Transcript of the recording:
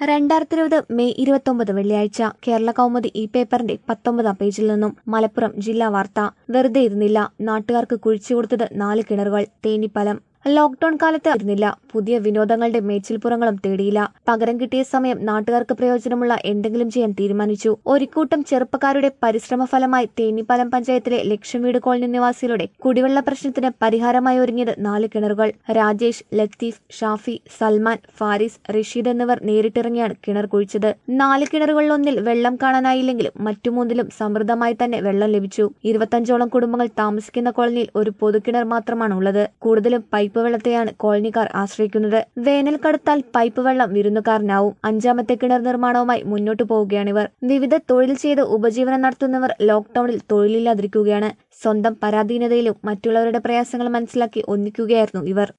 രണ്ടായിരത്തി ഇരുപത് മെയ് ഇരുപത്തൊമ്പത് വെള്ളിയാഴ്ച കേരള കൗമുദി ഈ പേപ്പറിന്റെ പത്തൊമ്പതാം പേജിൽ നിന്നും മലപ്പുറം ജില്ലാ വാർത്ത വെറുതെ ഇരുന്നില്ല നാട്ടുകാർക്ക് കുഴിച്ചുകൊടുത്തത് നാല് കിണറുകൾ തേനിപ്പലം ലോക്ഡൌൺ കാലത്ത് ഇരുന്നില്ല പുതിയ വിനോദങ്ങളുടെ മേച്ചിൽപ്പുറങ്ങളും തേടിയില്ല പകരം കിട്ടിയ സമയം നാട്ടുകാർക്ക് പ്രയോജനമുള്ള എന്തെങ്കിലും ചെയ്യാൻ തീരുമാനിച്ചു ഒരിക്കൂട്ടം ചെറുപ്പക്കാരുടെ പരിശ്രമ ഫലമായി തേനിപ്പാലം പഞ്ചായത്തിലെ ലക്ഷം വീട് കോളനി നിവാസികളുടെ കുടിവെള്ള പ്രശ്നത്തിന് പരിഹാരമായി ഒരുങ്ങിയത് നാല് കിണറുകൾ രാജേഷ് ലത്തീഫ് ഷാഫി സൽമാൻ ഫാരിസ് റഷീദ് എന്നിവർ നേരിട്ടിറങ്ങിയാണ് കിണർ കുഴിച്ചത് നാല് കിണറുകളിലൊന്നിൽ വെള്ളം കാണാനായില്ലെങ്കിലും മറ്റു മൂന്നിലും സമൃദ്ധമായി തന്നെ വെള്ളം ലഭിച്ചു ഇരുപത്തഞ്ചോളം കുടുംബങ്ങൾ താമസിക്കുന്ന കോളനിയിൽ ഒരു പൊതുകിണർ മാത്രമാണ് ഉള്ളത് കൂടുതലും പൈപ്പ് വെള്ളത്തെയാണ് കോളനിക്കാർ ആശ്രയിക്കുന്നത് വേനൽ കടുത്താൽ പൈപ്പ് വെള്ളം വിരുന്നുകാരനാവും അഞ്ചാമത്തെ കിണർ നിർമ്മാണവുമായി മുന്നോട്ടു പോവുകയാണിവർ വിവിധ തൊഴിൽ ചെയ്ത് ഉപജീവനം നടത്തുന്നവർ ലോക്ഡൌണിൽ തൊഴിലില്ലാതിരിക്കുകയാണ് സ്വന്തം പരാധീനതയിലും മറ്റുള്ളവരുടെ പ്രയാസങ്ങൾ മനസ്സിലാക്കി ഒന്നിക്കുകയായിരുന്നു ഇവർ